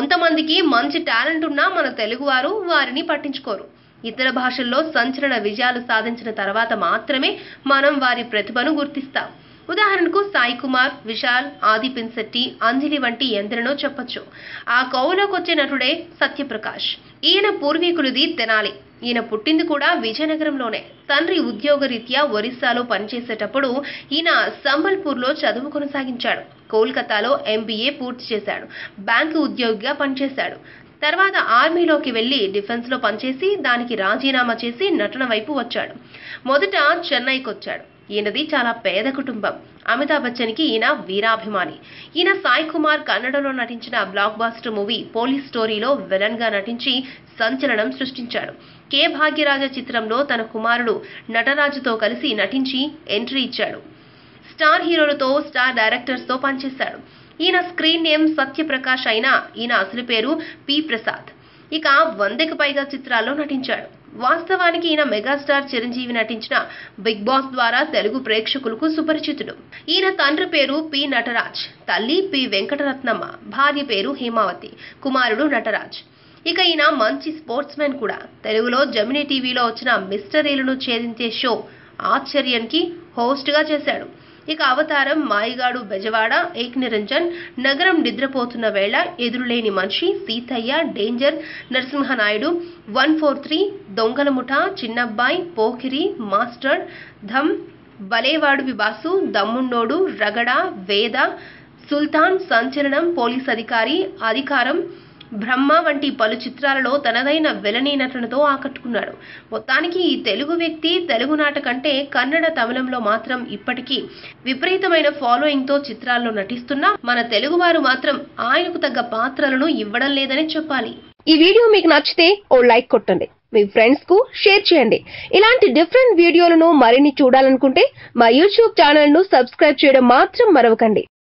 కొంతమందికి మంచి టాలెంట్ ఉన్నా మన తెలుగువారు వారిని పట్టించుకోరు ఇతర భాషల్లో సంచలన విజయాలు సాధించిన తర్వాత మాత్రమే మనం వారి ప్రతిభను గుర్తిస్తాం ఉదాహరణకు సాయి కుమార్ విశాల్ ఆది పిన్సెట్టి అంజలి వంటి ఎందరినో చెప్పొచ్చు ఆ కోవలోకి వచ్చే నటుడే సత్యప్రకాష్ ఈయన పూర్వీకులది తెనాలి ఈయన పుట్టింది కూడా విజయనగరంలోనే తండ్రి ఉద్యోగరీత్యా ఒరిస్సాలో పనిచేసేటప్పుడు ఈయన సంబల్పూర్లో చదువు కొనసాగించాడు కోల్కతాలో ఎంబీఏ పూర్తి చేశాడు బ్యాంకు ఉద్యోగిగా పనిచేశాడు తర్వాత ఆర్మీలోకి వెళ్లి డిఫెన్స్ లో పనిచేసి దానికి రాజీనామా చేసి నటన వైపు వచ్చాడు మొదట చెన్నైకి వచ్చాడు ఈయనది చాలా పేద కుటుంబం అమితాబ్ బచ్చన్కి ఈయన వీరాభిమాని ఈయన సాయి కుమార్ కన్నడలో నటించిన బ్లాక్ బాస్టర్ మూవీ పోలీస్ స్టోరీలో విలన్ గా నటించి సంచలనం సృష్టించాడు కె భాగ్యరాజ చిత్రంలో తన కుమారుడు నటరాజుతో కలిసి నటించి ఎంట్రీ ఇచ్చాడు స్టార్ హీరోలతో స్టార్ డైరెక్టర్స్ తో పనిచేశాడు ఈయన స్క్రీన్ నేమ్ సత్యప్రకాష్ అయినా ఈయన అసలు పేరు పి ప్రసాద్ ఇక వందకు పైగా చిత్రాల్లో నటించాడు వాస్తవానికి ఈయన మెగాస్టార్ చిరంజీవి నటించిన బిగ్ బాస్ ద్వారా తెలుగు ప్రేక్షకులకు సుపరిచితుడు ఈయన తండ్రి పేరు పి నటరాజ్ తల్లి పి వెంకటరత్నమ్మ భార్య పేరు హేమావతి కుమారుడు నటరాజ్ ఇక ఈయన మంచి స్పోర్ట్స్ మ్యాన్ కూడా తెలుగులో జమినీ టీవీలో వచ్చిన మిస్టరీలను ఛేదించే షో ఆశ్చర్యానికి హోస్ట్ గా చేశాడు ఇక అవతారం మాయిగాడు బెజవాడ ఏక్ నిరంజన్ నగరం నిద్రపోతున్న వేళ Eduruleni Manishi Seethayya danger Narasimha Naidu one four three Dongala Mutha Chinnabbayi Pokiri master Dhamm Bhalevadu విబాసు దమ్మున్నోడు రగడ వేద సుల్తాన్ సంచలనం పోలీస్ అధికారి అధికారం బ్రహ్మ వంటి పలు చిత్రాలలో తనదైన వెలనీ నటనతో ఆకట్టుకున్నాడు మొత్తానికి ఈ తెలుగు వ్యక్తి తెలుగు నాట కంటే కన్నడ తమిళంలో మాత్రం ఇప్పటికీ విపరీతమైన ఫాలోయింగ్ తో చిత్రాల్లో నటిస్తున్నా మన తెలుగువారు మాత్రం ఆయనకు తగ్గ పాత్రలను ఇవ్వడం లేదని చెప్పాలి ఈ వీడియో మీకు నచ్చితే ఓ లైక్ కొట్టండి మీ ఫ్రెండ్స్ కు షేర్ చేయండి ఇలాంటి డిఫరెంట్ వీడియోలను మరిన్ని చూడాలనుకుంటే మా యూట్యూబ్ ఛానల్ ను సబ్స్క్రైబ్ చేయడం మాత్రం మరవకండి